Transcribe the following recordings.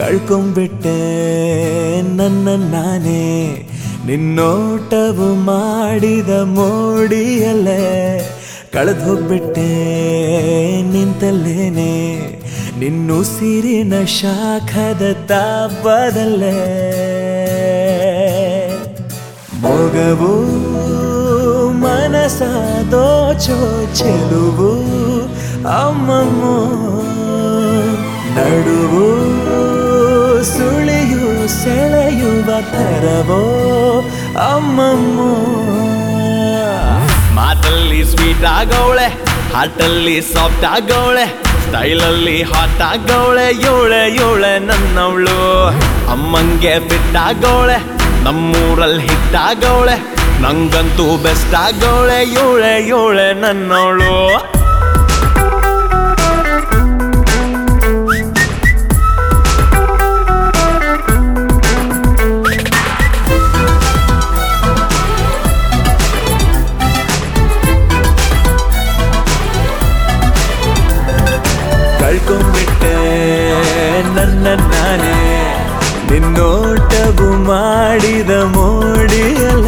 ಕಳ್ಕೊಂಬಿಟ್ಟೆ ನನ್ನ ನಾನೇ ನಿನ್ನೋಟವು ಮಾಡಿದ ಮೋಡಿಯಲ್ಲೇ ಕಳೆದು ಹೋಗ್ಬಿಟ್ಟೆ ನಿಂತಲ್ಲೇನೆ ನಿನ್ನುಸಿರಿನ ಶಾಖದ ತಾಪದಲ್ಲೇ ಮೊಗವು ಮನಸ ದೋಚೋ ಚೆಲುವು ಅಮ್ಮಮ್ಮ ನಡುವು ಸುಳಿಯು ಸೆಳೆಯುವ ಥರವೋ ಅಮ್ಮಮ್ಮ ಮಾತಲ್ಲಿ ಸ್ವೀಟ್ ಆಗವಳೆ ಹಾಟಲ್ಲಿ ಸಾಫ್ಟ್ ಆಗವಳೆ ಸ್ಟೈಲಲ್ಲಿ ಹಾಟ್ ಆಗವಳೆ ಯೋಳೆ ಯೋಳೆ ನನ್ನವಳು ಅಮ್ಮಂಗೆ ಫಿಟ್ ಆಗವಳೆ ನಮ್ಮೂರಲ್ಲಿ ಹಿಟ್ ಆಗವಳೆ ನಂಗಂತೂ ಬೆಸ್ಟ್ ಆಗವಳೆ ಯೋಳೆ ಯೋಳೆ ನನ್ನವಳು ಕಳ್ಕೊಂಬಿಟ್ಟೆ ನನ್ನ ನಾನೇ ನಿನ್ನೋಟವು ಮಾಡಿದ ಮೋಡಿಯಲ್ಲ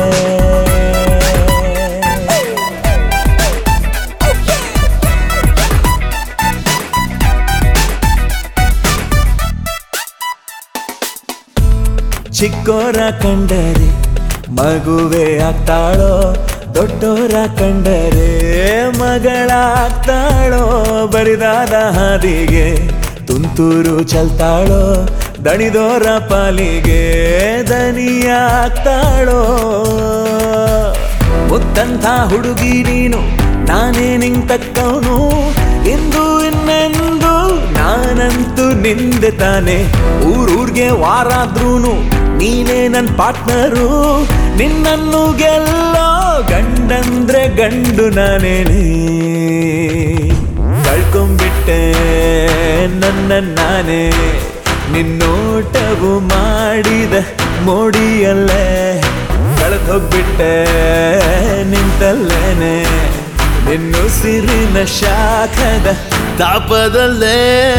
ಚಿಕ್ಕೋರ ಕಂಡರೆ ಮಗುವೆ ಆಗ್ತಾಳೋ ದೊಡ್ಡೋರ ಕಂಡರೆ ಮಗಳಾಗ್ತಾಳೋ ಬರಿದಾದ ಹಾದಿಗೆ ತುಂತುರು ಚಲ್ತಾಳೋ ದಣಿದೋರ ಪಾಲಿಗೆ ದನಿಯಾಗ್ತಾಳೋ ಮುತ್ತಂಥ ಹುಡುಗಿ ನೀನು ನಾನೇ ನಿಂಗ್ ತಕ್ಕವನು ಇಂದು ಇನ್ನೆಂದು ನಾನಂತೂ ನಿಂದೆ ತಾನೆ ಊರೂರ್ಗೆ ವಾರಾದ್ರೂನು ನೀನೇ ನನ್ ಪಾರ್ಟ್ನರು ನಿನ್ನನ್ನು ಗೆಲ್ಲೋ ಗಂಡಂದ್ರೆ ಗಂಡು ನಾನೇನೆ ಕಳ್ಕೊಂಬಿಟ್ಟೆ ನನ್ನ ನಾನೇ ನಿನ್ನೋಟವು ಮಾಡಿದ ಮೋಡಿಯಲ್ಲೇ ಕಳೆದು ಹೋಗ್ಬಿಟ್ಟೆ ನಿಂತಲ್ಲೇನೆ ನಿನ್ನುಸಿರಿನ ಶಾಖದ ತಾಪದಲ್ಲೇ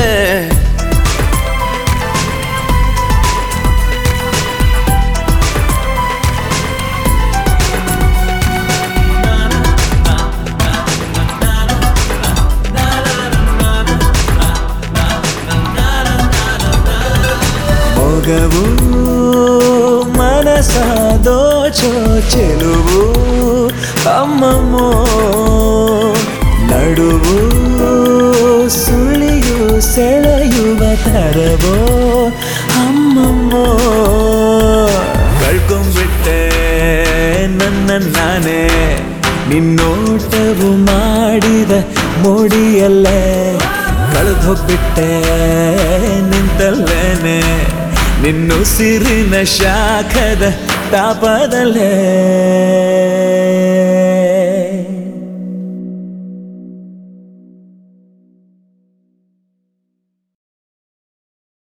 ಮೊಗವು ಮನಸ ದೋಚೋ ಚೆಲುವು ಅಮ್ಮಮ್ಮೋ ನಡುವು ಸುಳಿಯು ಸೆಳೆಯುವ ಥರವೋ ಅಮ್ಮಮ್ಮೋ ಕಳ್ಕೊಂಬಿಟ್ಟೆ ನನ್ನ ನಾನೇ ನಿನ್ನೋಟವು ಮಾಡಿದ ಮೋಡಿಯಲ್ಲೇ ಕಳೆದು ಹೋಗ್ಬಿಟ್ಟೆ ನಿಂತಲ್ಲೇನೆ ನಿನ್ನುಸಿರಿನ ಶಾಖದ ತಾಪದಲ್ಲೇ